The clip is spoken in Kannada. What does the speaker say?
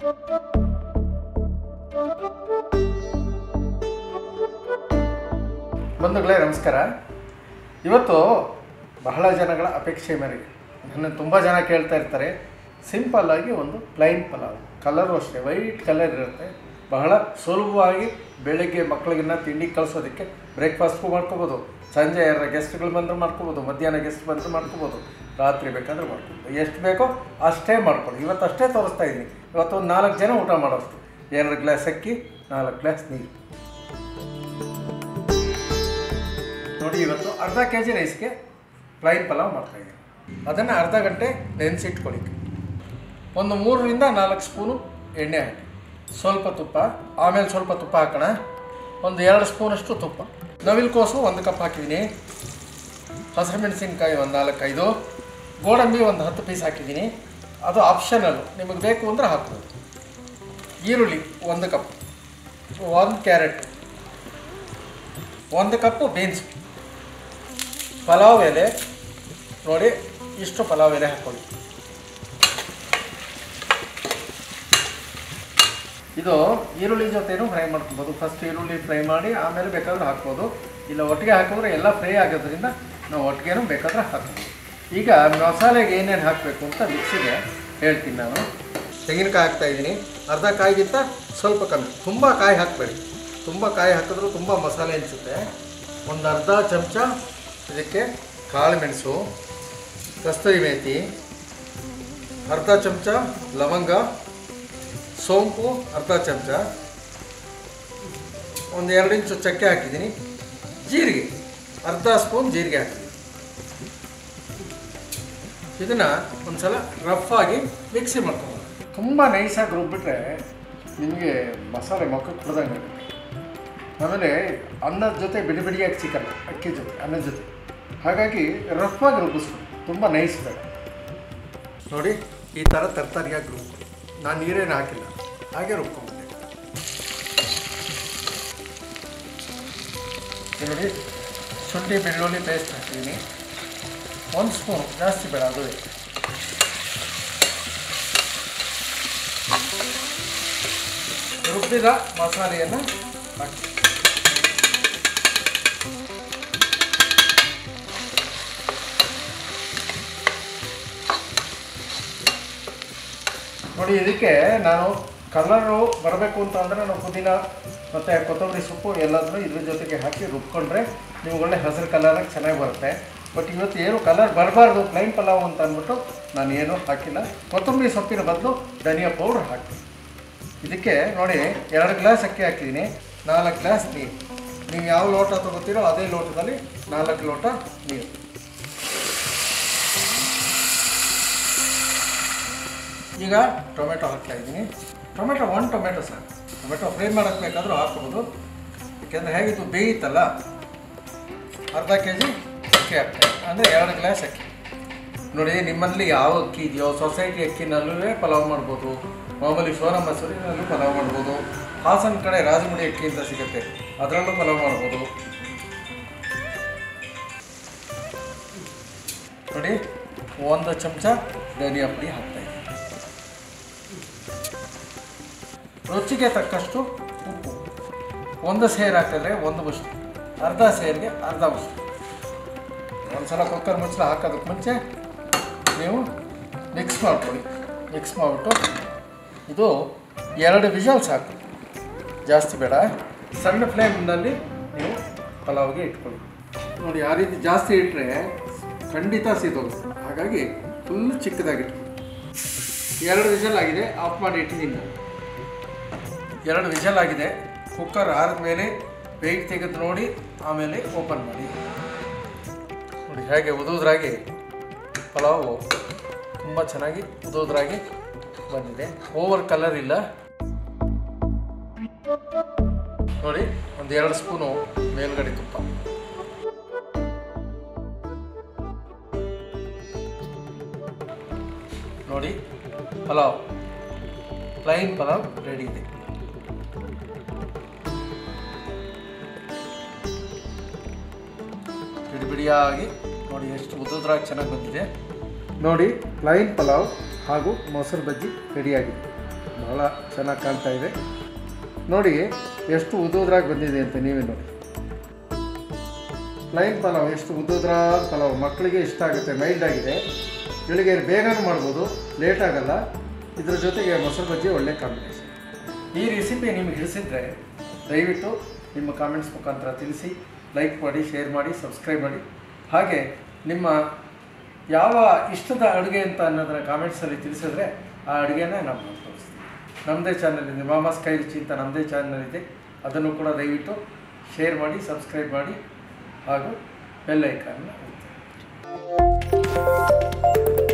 ಬಂಧುಗಳೇ ನಮಸ್ಕಾರ ಇವತ್ತು ಬಹಳ ಜನಗಳ ಅಪೇಕ್ಷೆ ಮೇರೆಗೆ ನನ್ನ ತುಂಬ ಜನ ಕೇಳ್ತಾ ಇರ್ತಾರೆ ಸಿಂಪಲ್ ಆಗಿ ಒಂದು ಪ್ಲೈನ್ ಪಲಾವ್ ಕಲರು ಅಷ್ಟೇ ವೈಟ್ ಕಲರ್ ಇರುತ್ತೆ ಬಹಳ ಸುಲಭವಾಗಿ ಬೆಳಗ್ಗೆ ಮಕ್ಕಳಿಗೆಲ್ಲ ತಿಂಡಿ ಕಳಿಸೋದಕ್ಕೆ ಬ್ರೇಕ್ಫಾಸ್ಟ್ಗೂ ಮಾಡ್ಕೋಬೋದು ಸಂಜೆ ಯಾರ ಗೆಸ್ಟ್ಗಳು ಬಂದರೂ ಮಾಡ್ಕೋಬೋದು ಮಧ್ಯಾಹ್ನ ಗೆಸ್ಟ್ ಬಂದರೂ ಮಾಡ್ಕೋಬೋದು ರಾತ್ರಿ ಬೇಕಾದ್ರೆ ಮಾಡ್ಕೋಬೋದು ಎಷ್ಟು ಬೇಕೋ ಅಷ್ಟೇ ಮಾಡ್ಕೊಳ್ಳಿ ಇವತ್ತು ಅಷ್ಟೇ ತೋರಿಸ್ತಾ ಇದ್ದೀನಿ ಇವತ್ತು ಒಂದು ನಾಲ್ಕು ಜನ ಊಟ ಮಾಡೋಷ್ಟು ಎರಡು ಗ್ಲಾಸ್ ಅಕ್ಕಿ ನಾಲ್ಕು ಗ್ಲಾಸ್ ನೀರು ನೋಡಿ ಇವತ್ತು ಅರ್ಧ ಕೆ ಜಿ ರೈಸ್ಗೆ ಪ್ಲೈನ್ ಪಲಾವ್ ಮಾಡ್ತಾಯಿದ್ದೀನಿ ಅದನ್ನು ಅರ್ಧ ಗಂಟೆ ನೆನೆಸಿಟ್ಕೊಳ್ಳಿ ಒಂದು ಮೂರರಿಂದ ನಾಲ್ಕು ಸ್ಪೂನು ಎಣ್ಣೆ ಹಾಕಿ ಸ್ವಲ್ಪ ತುಪ್ಪ ಆಮೇಲೆ ಸ್ವಲ್ಪ ತುಪ್ಪ ಹಾಕೋಣ ಒಂದು ಎರಡು ಸ್ಪೂನಷ್ಟು ತುಪ್ಪ ನವಿಲುಕೋಸು ಒಂದು ಕಪ್ ಹಾಕಿದ್ದೀನಿ ಹಸಿರು ಮೆಣಸಿನ್ಕಾಯಿ ಒಂದು ನಾಲ್ಕೈದು ಗೋಡಂಬಿ ಒಂದು ಹತ್ತು ಪೀಸ್ ಹಾಕಿದ್ದೀನಿ ಅದು ಆಪ್ಷನಲ್ಲು ನಿಮಗೆ ಬೇಕು ಅಂದರೆ ಹಾಕ್ಬೋದು ಈರುಳ್ಳಿ ಒಂದು ಕಪ್ ಒಂದು ಕ್ಯಾರೆಟ್ ಒಂದು ಕಪ್ಪು ಬೀನ್ಸ್ ಪಲಾವ್ ಎಲೆ ನೋಡಿ ಇಷ್ಟು ಪಲಾವ್ ಎಲೆ ಹಾಕ್ಕೊಳ್ಳಿ ಇದು ಈರುಳ್ಳಿ ಜೊತೆನೂ ಫ್ರೈ ಮಾಡ್ಕೊಬೋದು ಫಸ್ಟ್ ಈರುಳ್ಳಿ ಫ್ರೈ ಮಾಡಿ ಆಮೇಲೆ ಬೇಕಾದ್ರೆ ಹಾಕ್ಬೋದು ಇಲ್ಲ ಒಟ್ಟಿಗೆ ಹಾಕಿದ್ರೆ ಎಲ್ಲ ಫ್ರೈ ಆಗೋದ್ರಿಂದ ನಾವು ಒಟ್ಟಿಗೆನೂ ಬೇಕಾದ್ರೆ ಹಾಕ್ಬೋದು ಈಗ ಮಸಾಲೆಗೆ ಏನೇನು ಹಾಕಬೇಕು ಅಂತ ಮಿಕ್ಸಿಗೆ ಹೇಳ್ತೀನಿ ನಾನು ತೆಂಗಿನಕಾಯಿ ಹಾಕ್ತಾ ಇದ್ದೀನಿ ಅರ್ಧ ಕಾಯಿಗಿಂತ ಸ್ವಲ್ಪ ಕಮ್ಮಿ ತುಂಬ ಕಾಯಿ ಹಾಕಬೇಡಿ ತುಂಬ ಕಾಯಿ ಹಾಕಿದ್ರೂ ತುಂಬ ಮಸಾಲೆ ಅನಿಸುತ್ತೆ ಒಂದು ಅರ್ಧ ಚಮಚ ಇದಕ್ಕೆ ಕಾಳು ಮೆಣಸು ಕಸ್ತೂರಿ ಮೇಥಿ ಅರ್ಧ ಚಮಚ ಲವಂಗ ಸೋಂಪು ಅರ್ಧ ಚಮಚ ಒಂದು ಎರಡು ಇಂಚು ಚಕ್ಕೆ ಹಾಕಿದ್ದೀನಿ ಜೀರಿಗೆ ಅರ್ಧ ಸ್ಪೂನ್ ಜೀರಿಗೆ ಹಾಕಿದ್ದೀನಿ ಇದನ್ನು ಒಂದ್ಸಲ ರಫ್ ಆಗಿ ಮಿಕ್ಸಿ ಮಾಡ್ಕೊಂಡು ತುಂಬ ನೈಸಾಗಿ ರುಬ್ಬಿಟ್ರೆ ನಿಮಗೆ ಮಸಾಲೆ ಮೊಕ್ಕಕ್ಕೆ ಹೊಡೆದಂಗೆ ಆಗುತ್ತೆ ಆಮೇಲೆ ಅನ್ನದ ಜೊತೆ ಬಿಡಿ ಬಿಡಿಯಾಗಿ ಚಿಕನ್ ಅಕ್ಕಿ ಜೊತೆ ಅನ್ನದ ಜೊತೆ ಹಾಗಾಗಿ ರಫ್ ಆಗಿ ರುಬ್ಬಿಸ್ಬೇಕು ತುಂಬ ನೈಸ್ ಬೇಡ ನೋಡಿ ಈ ಥರ ತರ್ತರಿಯಾಗಿ ರುಬ್ಬಿಕೊಳ್ಳಿ ನಾನು ನೀರೇನು ಹಾಕಿಲ್ಲ ಹಾಗೆ ರುಬ್ಕೊಂಡ್ಬಿಟ್ಟೆ ಇದು ನೋಡಿ ಶುಂಠಿ ಬೆಳ್ಳುಳ್ಳಿ ಪೇಸ್ಟ್ ಹಾಕಿದ್ದೀನಿ ಒಂದು ಸ್ಪೂನ್ ಜಾಸ್ತಿ ಬೇಡ ಅದು ರುಬ್ಬಿದ ಮಸಾಲೆಯನ್ನು ಹಾಕಿ ನೋಡಿ ಇದಕ್ಕೆ ನಾನು ಕಲರು ಬರಬೇಕು ಅಂತ ಅಂದರೆ ನಾವು ಪುದೀನ ಮತ್ತು ಕೊತ್ತಂಬರಿ ಸೊಪ್ಪು ಎಲ್ಲದನ್ನು ಇದ್ರ ಜೊತೆಗೆ ಹಾಕಿ ರುಬ್ಕೊಂಡ್ರೆ ನಿಮ್ಗೆ ಒಳ್ಳೆ ಹಸಿರು ಕಲರಾಗಿ ಚೆನ್ನಾಗಿ ಬರುತ್ತೆ ಬಟ್ ಇವತ್ತು ಏನು ಕಲರ್ ಬರಬಾರ್ದು ಪ್ಲೈನ್ ಪಲಾವ್ ಅಂತ ಅಂದ್ಬಿಟ್ಟು ನಾನು ಏನೂ ಹಾಕಿಲ್ಲ ಕೊತ್ತಂಬರಿ ಸೊಪ್ಪಿನ ಬದಲು ಧನಿಯಾ ಪೌಡ್ರ್ ಹಾಕ್ತೀನಿ ಇದಕ್ಕೆ ನೋಡಿ ಎರಡು ಗ್ಲಾಸ್ ಅಕ್ಕಿ ಹಾಕಿದ್ದೀನಿ ನಾಲ್ಕು ಗ್ಲಾಸ್ ನೀರು ನೀವು ಯಾವ ಲೋಟ ತಗೋತೀರೋ ಅದೇ ಲೋಟದಲ್ಲಿ ನಾಲ್ಕು ಲೋಟ ನೀರು ಈಗ ಟೊಮೆಟೊ ಹಾಕ್ತಾ ಇದ್ದೀನಿ tomato one tomato sir tomato fry ಮಾಡೋಕ್ಕೆ ಬೇಕಾದರೂ ಹಾಕ್ಬೋದು ಯಾಕೆಂದರೆ ಹೇಗಿದ್ದು ಬೇಯಿತ್ತಲ್ಲ ಅರ್ಧ ಕೆ ಜಿ ಅಕ್ಕಿ ಹಾಕ್ತಾರೆ ಅಂದರೆ ಎರಡು ಗ್ಲಾಸ್ ಅಕ್ಕಿ ನೋಡಿ ನಿಮ್ಮಲ್ಲಿ ಯಾವ ಅಕ್ಕಿ ಇದೆಯೋ ಸೊಸೈಟಿ ಅಕ್ಕಿನಲ್ಲೂ ಪಲಾವ್ ಮಾಡ್ಬೋದು ಮಾಮೂಲಿ ಸೋನ ಮಸೂರಿನಲ್ಲೂ ಪಲಾವ್ ಮಾಡ್ಬೋದು ಹಾಸನ ಕಡೆ ರಾಜಮುಡಿ ಅಕ್ಕಿ ಅಂತ ಸಿಗುತ್ತೆ ಅದರಲ್ಲೂ ಪಲಾವ್ ಮಾಡ್ಬೋದು ನೋಡಿ ಒಂದು ಚಮಚ ಧನಿಯಾ ಪುಡಿ ಹಾಕ್ತಾ ಇದ್ದೀನಿ ರುಚಿಗೆ ತಕ್ಕಷ್ಟು ಉಪ್ಪು ಒಂದು ಸೇರು ಹಾಕಿದ್ರೆ ಒಂದು ಮುಷ್ಟಿ ಅರ್ಧ ಸೇರಿಗೆ ಅರ್ಧ ಮುಷ್ಟಿ ಒಂದ್ಸಲ ಕುಕ್ಕರ್ ಮುಚ್ಚಲ ಹಾಕೋದಕ್ಕೆ ಮುಂಚೆ ನೀವು ಮಿಕ್ಸ್ ಮಾಡ್ಕೊಳ್ಳಿ ಮಿಕ್ಸ್ ಮಾಡಿಬಿಟ್ಟು ಇದು ಎರಡು ವಿಷಲ್ ಸಾಕು ಜಾಸ್ತಿ ಬೇಡ ಸಣ್ಣ ಫ್ಲೇಮ್ನಲ್ಲಿ ನೀವು ಪಲಾವ್ಗೆ ಇಟ್ಕೊಳ್ಳಿ ನೋಡಿ ಆ ರೀತಿ ಜಾಸ್ತಿ ಇಟ್ಟರೆ ಖಂಡಿತ ಸೀದೋಗುತ್ತೆ ಹಾಗಾಗಿ ಫುಲ್ ಚಿಕ್ಕದಾಗಿ ಇಟ್ಕೊಳ್ಳಿ ಎರಡು ವಿಷಲ್ ಆಗಿದೆ ಆಫ್ ಮಾಡಿ ಇಟ್ಟಿದ್ದೀನಿ ನಾನು ಎರಡು ವಿಷಲ್ ಆಗಿದೆ ಕುಕ್ಕರ್ ಆರಿದ ಮೇಲೆ ಬೇಗ ತೆಗೆದು ನೋಡಿ ಆಮೇಲೆ ಓಪನ್ ಮಾಡಿ ನೋಡಿ ಹೇಗೆ ಉದುದ್ರಾಗಿ ಪಲಾವು ತುಂಬ ಚೆನ್ನಾಗಿ ಉದುದ್ರಾಗಿ ಬಂದಿದೆ ಓವರ್ ಕಲರ್ ಇಲ್ಲ ನೋಡಿ ಒಂದು ಎರಡು ಸ್ಪೂನು ಮೇಲ್ಗಡೆ ತುಪ್ಪ ನೋಡಿ ಪಲಾವ್ ಪ್ಲೈನ್ ಪಲಾವ್ ರೆಡಿ ಇದೆ ಬಿಡಿ ಬಿಡಿಯಾಗಿ ನೋಡಿ ಎಷ್ಟು ಉದ್ದುದ್ರಾಗಿ ಚೆನ್ನಾಗಿ ಬಂದಿದೆ ನೋಡಿ ಪ್ಲೈನ್ ಪಲಾವ್ ಹಾಗೂ ಮೊಸರು ಬಜ್ಜಿ ರೆಡಿಯಾಗಿದೆ ಭಾಳ ಚೆನ್ನಾಗಿ ಕಾಣ್ತಾ ಇದೆ ನೋಡಿ ಎಷ್ಟು ಉದುದ್ರಾಗಿ ಬಂದಿದೆ ಅಂತ ನೀವೇ ನೋಡಿ ಪ್ಲೈನ್ ಪಲಾವ್ ಎಷ್ಟು ಉದ್ದುದ್ರಾದ ಪಲಾವ್ ಮಕ್ಕಳಿಗೆ ಇಷ್ಟ ಆಗುತ್ತೆ ಮೈಲ್ಡ್ ಆಗಿದೆ ಬೆಳಿಗ್ಗೆ ಬೇಗನೂ ಮಾಡ್ಬೋದು ಲೇಟ್ ಆಗಲ್ಲ ಇದ್ರ ಜೊತೆಗೆ ಮೊಸರು ಬಜ್ಜಿ ಒಳ್ಳೆ ಕಾಂಬಿನೇಷನ್ ಈ ರೆಸಿಪಿ ನಿಮಗೆ ಹಿಡಿಸಿದ್ರೆ ದಯವಿಟ್ಟು ನಿಮ್ಮ ಕಾಮೆಂಟ್ಸ್ ಮುಖಾಂತರ ತಿಳಿಸಿ ಲೈಕ್ ಮಾಡಿ ಶೇರ್ ಮಾಡಿ ಸಬ್ಸ್ಕ್ರೈಬ್ ಮಾಡಿ ಹಾಗೆ ನಿಮ್ಮ ಯಾವ ಇಷ್ಟದ ಅಡುಗೆ ಅಂತ ಅನ್ನೋದನ್ನ ಕಾಮೆಂಟ್ಸಲ್ಲಿ ತಿಳಿಸಿದ್ರೆ ಆ ಅಡುಗೆನ ನಾವು ತೋರಿಸ್ತೀವಿ ನಮ್ಮದೇ ಚಾನಲ್ ಇದೆ ಮಾಮಾಸ್ ಕೈ ರುಚಿ ಅಂತ ನಮ್ಮದೇ ಚಾನಲ್ ಇದೆ ಅದನ್ನು ಕೂಡ ದಯವಿಟ್ಟು ಶೇರ್ ಮಾಡಿ ಸಬ್ಸ್ಕ್ರೈಬ್ ಮಾಡಿ ಹಾಗೂ ಬೆಲ್ ಐಕಾನ್ನ ಒತ್ತಿ